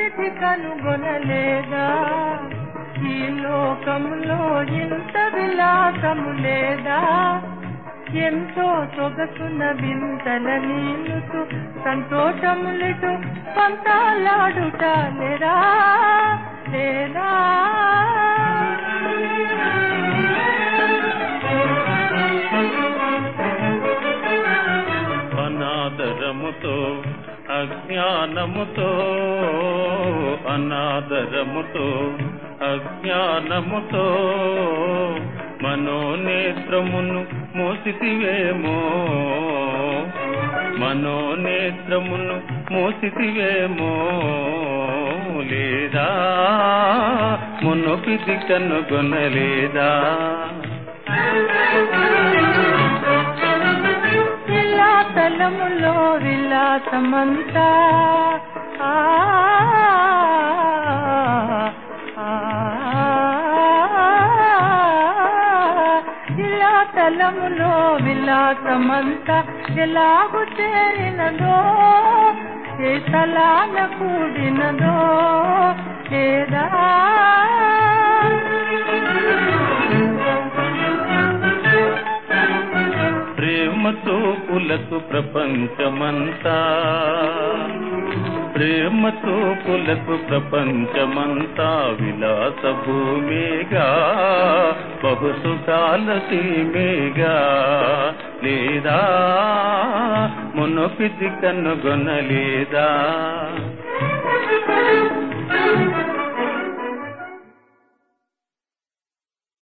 విధి కనుగొనలేదా ఈ లోకంలో ఇంత విలాసము లేదా ఎంతో సొగసున వింతల నీలుతూ సంతోషములిటు పంతాలాడుట లేరా లేదా అనాదరముతో అజ్ఞానముతో అనాదరముతో అజ్ఞానముతో మనోనేత్రమును మోసితివేమో మనోనేత్రమును మోసితివేమో లేదా మునొపిది కనుగొనలేదా విలాసలములో విలాసమంతా ఆ, ఆ, విలాసలములో విలాసమంతా ఎలాగు చేరినదో ఏ స్థలాన కూడినదో లేదా ప్రేమతో పులకు ప్రపంచమంతా ప్రేమతో పులకు ప్రపంచమంతా విలాస భూమిగా బహుసుకాల సీమేగా లేదా మునొపిది కనుగొనలేదా